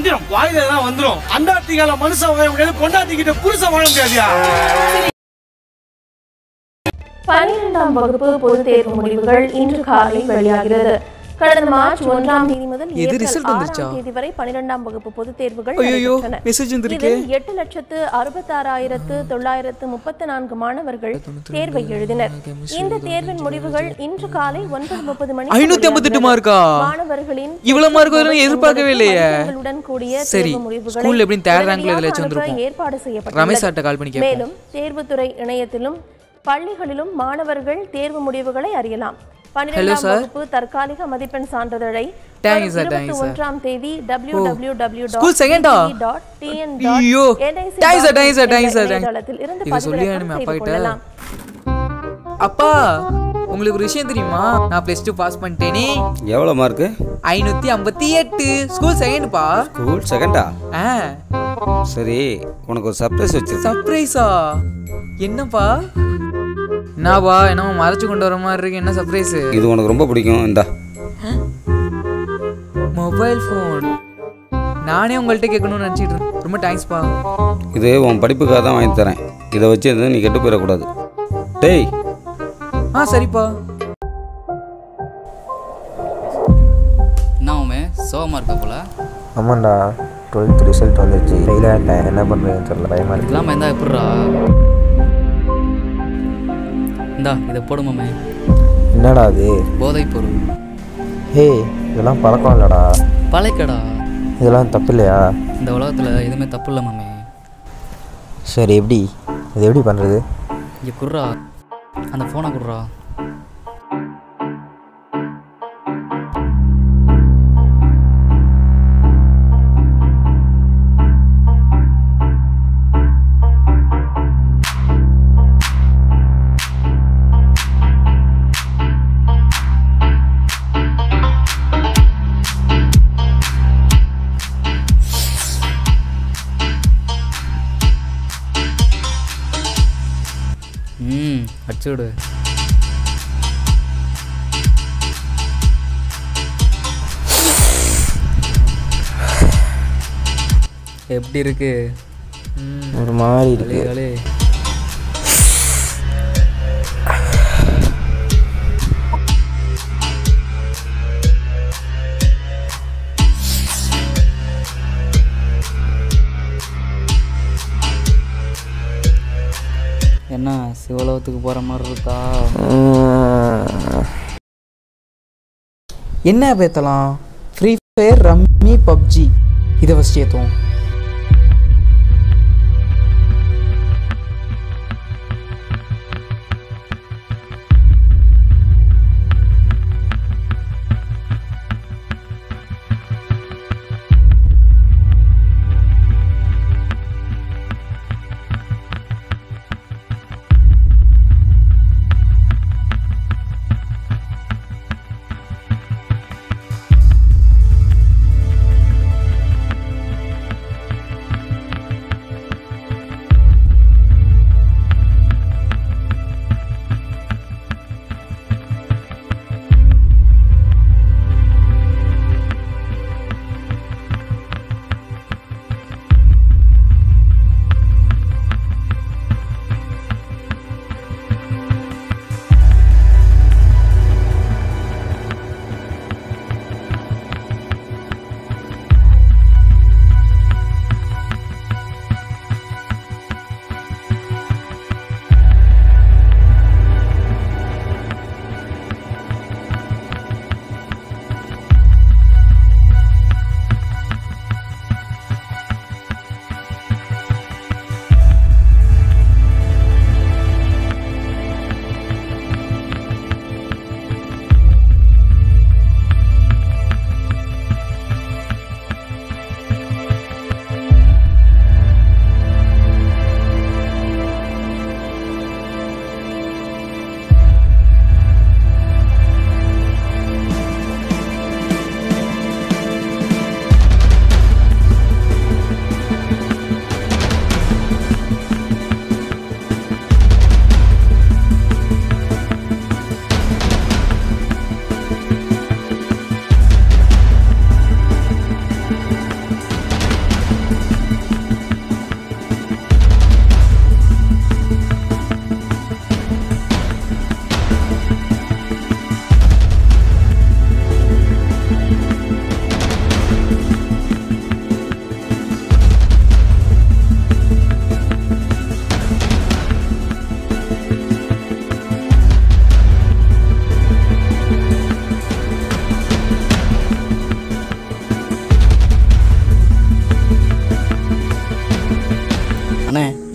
வந்துடும் வாயில தான் வந்துடும் அண்டார்டிகால மனுஷன் வாழ முடியாது பொண்டாட்டிக்கிட்ட புருஷன் வாழ முடியாதுயா பன்னிரெண்டாம் வகுப்பு பொதுத் தேர்வு முடிவுகள் இன்று காலை வெளியாகிறது கடந்த மார்ச் ஒன்றாம் தேதி முதல் எது ஏப்ரல் result வந்துருச்சா? ஆறாம் தேதி வரை பன்னிரெண்டாம் வகுப்பு பொதுத் தேர்வுகள் ஐயையோ, நடைபெற்றன. message வந்திருக்கே. இதில் எட்டு லட்சத்து அறுபத்தாறாயிரத்து தொள்ளாயிரத்து முப்பத்து நான்கு மாணவர்கள் தேர்வை எழுதினர் இந்த தேர்வின் முடிவுகள் இன்று காலை ஒன்பது முப்பது மணி ஐநூத்தி ஐம்பத்தெட்டு மார்க்கா? மாணவர்களின் இவ்வளவு mark வரும்னு எதிர்பார்க்கவே இல்லையே. மதிப்பெண்களுடன் கூடிய சரி, தேர்வு முடிவுகளை ஸ்கூல்ல எப்படியும் third rankல உடனடியாக எதுலயாச்சும் அனுப்ப வந்திருக்கும். ஏற்பாடு செய்யப்பட்டுள்ளது ரமேஷ் சார்ட்ட கால் பண்ணி கேட்போம். மேலும் தேர்வுத்துறை இணையத்திலும் பள்ளிகளிலும் மாணவர்கள் தேர்வு முடிவுகளை அறியலாம் பன்னிரெண்டாம் sir. வகுப்பு தற்காலிக மதிப்பெண் சான்றிதழை Thank you, sir. Thank you, sir. ஒன்றாம் தேதி W W W School second ஆ? ஐயோ. Thank you, sir. Thank you, sir. Thank you, sir. Thank you. இணையதளத்தில் இருந்து இதை சொல்லி பதிவிறக்கம் அனுப்பி செய்து அப்பா கிட்ட. கொள்ளலாம் அப்பா உங்களுக்கு ஒரு விஷயம் தெரியுமா நான் பிளஸ் டூ பாஸ் பண்ணிட்டேனே எவ்வளோ மார்க்கு ஐநூத்தி ஐம்பத்தி எட்டு ஸ்கூல் செகண்ட்பா ஸ்கூல் செகண்டா ஆ சரி உனக்கு ஒரு சர்ப்ரைஸ் வச்சிருக்கேன் சர்ப்ரைஸா என்னப்பா என்னப்பா என்னமோ மறைச்சு கொண்டு வர மாதிரி இருக்கு என்ன சர்ப்ரைஸ் இது உனக்கு ரொம்ப பிடிக்கும் இந்தா மொபைல் ஃபோன் நானே உங்கள்கிட்ட கேட்கணும்னு நினச்சிட்டு இருந்தேன் ரொம்ப தேங்க்ஸ்ப்பா இது உன் படிப்புக்காக தான் வாங்கி தரேன் இதை வச்சு எதுவும் நீ கெட்டு போயிடக்கூடாது டேய் ஆ சரிப்பா என்ன உமே சோகமாக இருக்க போல ஆமாண்டா டுவெல்த் ரிசல்ட் வந்துச்சு ஃபெயில் ஆகிட்டேன் என்ன பண்ணுறதுன்னு தெரியல பயமாக இருக்கு இதெல்லாம் இருந்தால் எப்படிரா இந்தா இதை போடுமாமே என்னடா அது போதைப் பொருள் ஹே இதெல்லாம் பழக்கம் இல்லைடா பழைக்கடா இதெல்லாம் தப்பு இல்லையா இந்த உலகத்தில் எதுவுமே தப்பு இல்லை மாமே சரி எப்படி இது எப்படி பண்ணுறது இங்கே குர்ரா அந்த ஃபோனை குர்ரா ம் அடிச்சு விடு எப்படி இருக்கு ஒரு மாதிரி அலே இருக்கு அலே என்ன சிவலோகத்துக்கு போகிற மாதிரி இருக்கா என்ன app ஏத்தலாம் ஃப்ரீ ஃபயர் ரம்மி பப்ஜி இதை ஃபஸ்ட் ஏற்றுவோம்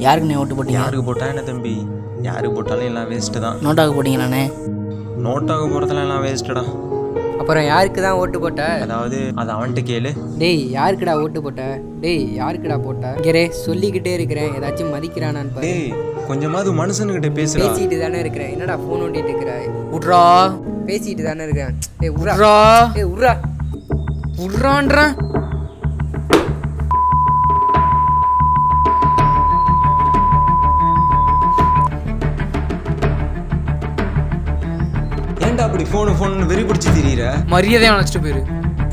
யாருக்குண்ணே ஓட்டு போட்டீங்க யாருக்கு போட்டா என்ன தம்பி யாருக்கு போட்டாலும் எல்லாம் வேஸ்ட்டு தான் நோட்டாக்கு போட்டீங்களாண்ணே நோட்டாக போகிறதுலாம் எல்லாம் வேஸ்ட்டுடா அப்புறம் யாருக்கு தான் ஓட்டு போட்ட அதாவது அது அவன்கிட்ட கேளு டேய் யாருக்குடா ஓட்டு போட்ட டேய் யாருக்குடா போட்ட இங்கரே சொல்லிக்கிட்டே இருக்கிறேன் ஏதாச்சும் மதிக்கிறானான்னு பாரு டேய் கொஞ்சமாவது மனுஷனுக்கிட்ட பேசுடா பேசிட்டு தானே இருக்கிறேன் என்னடா ஃபோன் ஓட்டிட்டு இருக்கிற உட்ரா பேசிட்டு தானே இருக்கேன் டேய் உட்ரா டேய் உட்ரா உட்ரான்றேன் ஏன்டா அப்படி ஃபோனு ஃபோன் வெறி பிடிச்சி திரியிற மரியாதையாக நினச்சிட்டு போயிரு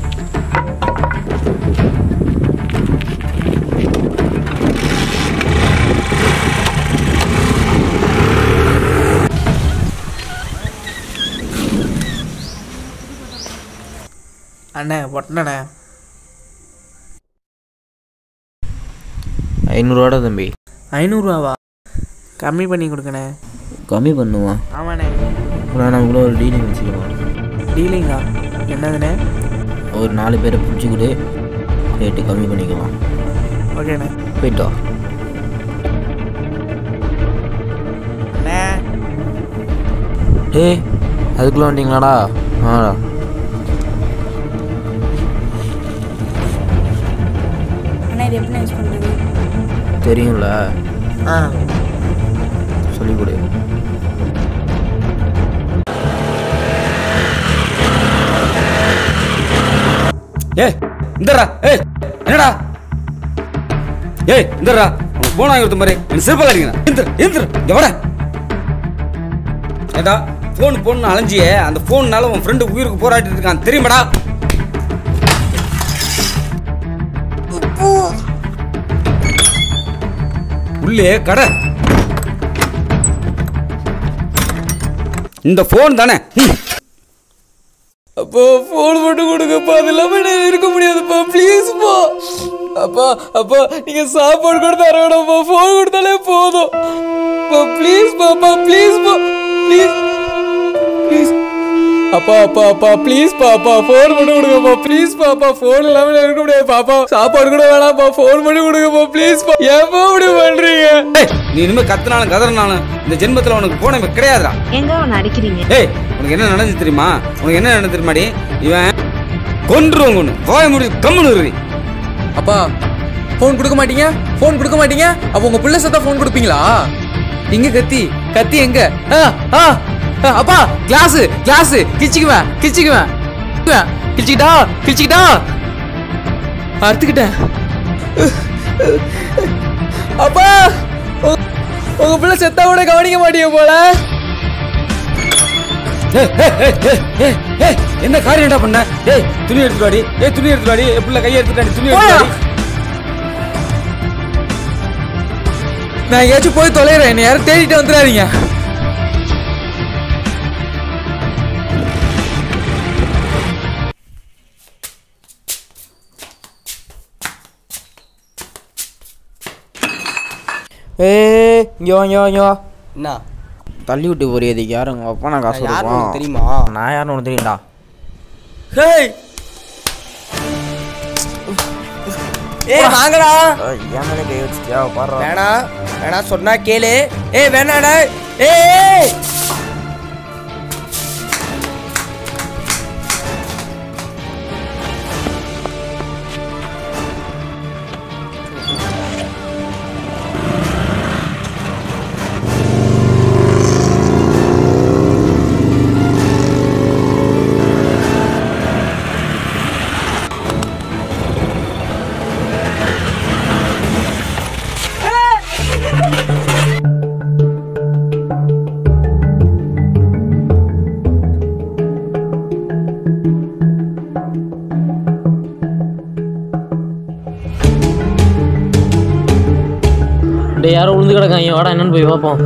அண்ணே ஒட்டணண்ணே ஐநூறுவாடா தம்பி ஐநூறுரூவாவா கம்மி பண்ணி கொடுக்கண்ணே கம்மி பண்ணுவான் ஆமாண்ணே அப்புறம் நம்ம கூட ஒரு டீலிங் வச்சுக்கலாம் டீலிங்கா என்னதுண்ணே ஒரு நாலு பேரை பிடிச்சி கொடு ரேட்டு கம்மி பண்ணிக்கலாம் ஓகேண்ணே போயிட்டு வா அண்ணே டேய் அதுக்குள்ளே வந்துட்டீங்களாடா ஆடா அண்ணா இது எப்படி யூஸ் பண்ணுறது தெரியும்ல ஆ சொல்லிக் கொடு ஏய் இந்தடா ஏய் என்னடா ஏய் இந்தடா உனக்கு போன் வாங்கி கொடுத்த மாதிரி எனக்கு சிறப்பாக அடிக்கிறேன் எந்திர எந்திர இங்க வர ஏடா ஃபோன் போன் அலைஞ்சியே அந்த ஃபோன்னால உன் ஃப்ரெண்டு உயிருக்கு போராடிட்டு இருக்கான் தெரியுமாடா உள்ளே கடை இந்த ஃபோன் தானே ம். அப்பா ஃபோன் மட்டும் கொடுங்கப்பா அது இல்லாமல் என்னால் இருக்க முடியாதுப்பா ப்ளீஸ்ப்பா அப்பா அப்பா நீங்கள் சாப்பாடு கூட தர வேணாம்ப்பா ஃபோன் கொடுத்தாலே போதும் அப்பா ப்ளீஸ்ப்பா அப்பா ப்ளீஸ்ப்பா ப்ளீஸ் ப்ளீஸ் அப்பா அப்பா அப்பா ப்ளீஸ்ப்பா அப்பா ஃபோன் மட்டும் கொடுங்கப்பா ப்ளீஸ்ப்பா அப்பா ஃபோன் இல்லாமல் நான் இருக்க முடியாது பாப்பா சாப்பாடு கூட வேணாம்ப்பா ஃபோன் மட்டும் கொடுங்கப்பா ப்ளீஸ்ப்பா ஏப்பா இப்படி பண்ணுறீங்க ஏய் நீ இனிமே கத்துனாலும் கதறினாலும் இந்த ஜென்மத்துல உனக்கு போன கிடையாதுடா எங்க அவனை அடிக்கிறீங்க ஏய் உனக்கு என்ன நடந்துச்சு தெரியுமா உனக்கு என்ன நடந்து தெரியுமாடி இவன் கொன்றுவங்க ஒன்று வாய முடி கம்முன்னு இரு. அப்பா ஃபோன் கொடுக்க மாட்டீங்க ஃபோன் கொடுக்க மாட்டீங்க அப்போ உங்க பிள்ளை சத்தா ஃபோன் கொடுப்பீங்களா எங்க கத்தி கத்தி எங்க ஆ, ஆ, ஆ, அப்பா கிளாஸ் கிளாஸ் கிச்சிக்குவேன் கிச்சிக்குவேன் கிச்சிக்கிட்டா கிச்சிக்கிட்டா அறுத்துக்கிட்டேன் அப்பா உங்க- உங்க பிள்ளை செத்தா கூட கவனிக்க மாட்டீங்க போல ஏய், ஏய், ஏய், ஏய், ஏய், ஏய், என்ன காரியம்டா பண்ண ஏய் துணி எடுத்துட்டு வாடி ஏய் துணி எடுத்துட்டு வாடி என் பிள்ளை கையை எடுத்துட்டாடி துணி எடுத்துட்டு வாடி நான் எங்கேயாச்சும் போய் தொலைகிறேன் என்னை யாரும் தேடிட்டு வந்துடாதீங்க ஏ இங்கே வா இங்கே வா இங்கே வா என்ன தள்ளி விட்டு போறியதுக்கு யாரும் உங்கள் அப்பா நான் காசு நான் யாருன்னு கொடுப்பான் உனக்கு தெரியுமா? நான் யாருன்னு உனக்கு தெரியும்டா ஹேய் ஏய் வாங்கடா ஏன் மேலே கை வச்சுட்டியா பாடுறா வேணா வேணா சொன்னா கேளு ஏய் வேணாடா ஏய் ஏய் டேய் யாரோ விழுந்து கிடக்காங்க வாடா என்னன்னு போய் பார்ப்போம்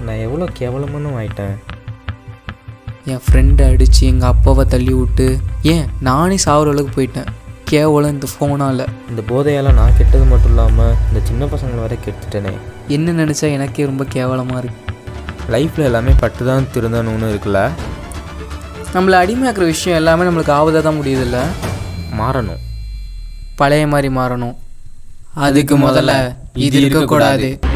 நான் எவ்வளோ கேவலமான ஆயிட்டேன் என் ஃப்ரெண்டை அடித்து எங்கள் அப்பாவை தள்ளி விட்டு ஏன் நானே சாவர அளவுக்கு போயிட்டேன் கேவலம் இந்த ஃபோனால் இந்த போதையால் நான் கெட்டது மட்டும் இல்லாமல் இந்த சின்ன பசங்களை வரை கெடுத்துட்டேனே என்ன நினச்சா எனக்கே ரொம்ப கேவலமாக இருக்கு லைஃப்பில் எல்லாமே பட்டு தான் திருந்தணும்னு இருக்குல்ல நம்மளை அடிமையாக்குற விஷயம் எல்லாமே நம்மளுக்கு ஆவதாக தான் முடியுதுல்ல மாறணும் பழைய மாதிரி மாறணும் அதுக்கு முதல்ல இது இருக்கக்கூடாது